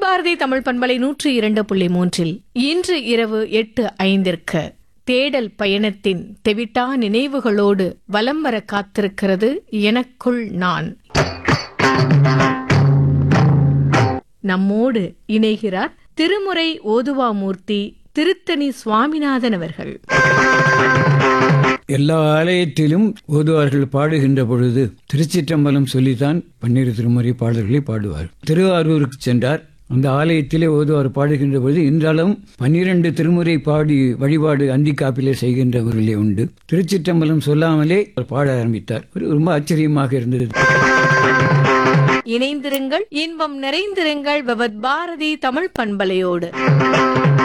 பாரதி தமிழ் பண்பலை நூற்றி இரண்டு புள்ளி மூன்றில் இன்று இரவு எட்டு ஐந்திற்கு தேடல் பயணத்தின் தெவிட்டா நினைவுகளோடு வலம் வர காத்திருக்கிறது எனக்குள் நான் நம்மோடு இணைகிறார் திருமுறை ஓதுவாமூர்த்தி திருத்தணி சுவாமிநாதன் அவர்கள் எல்லா ஆலயத்திலும் ஓதுவார்கள் பாடுகின்ற பொழுது திருச்சிற்றம்பலம் சொல்லித்தான் பன்னிரு திருமுறை பாடல்களை பாடுவார் திருவாரூருக்கு சென்றார் அந்த ஆலயத்திலே ஓதுவார் பாடுகின்ற பொழுது இன்றாலும் பன்னிரண்டு திருமுறை பாடி வழிபாடு அந்திக்காப்பிலே செய்கின்றவர்களே உண்டு திருச்சிற்றம்பலம் சொல்லாமலே அவர் பாட ஆரம்பித்தார் ஒரு- ரொம்ப ஆச்சரியமாக இருந்தது இணைந்திருங்கள் இன்பம் நிறைந்திருங்கள் பவத் பாரதி தமிழ் பண்பலையோடு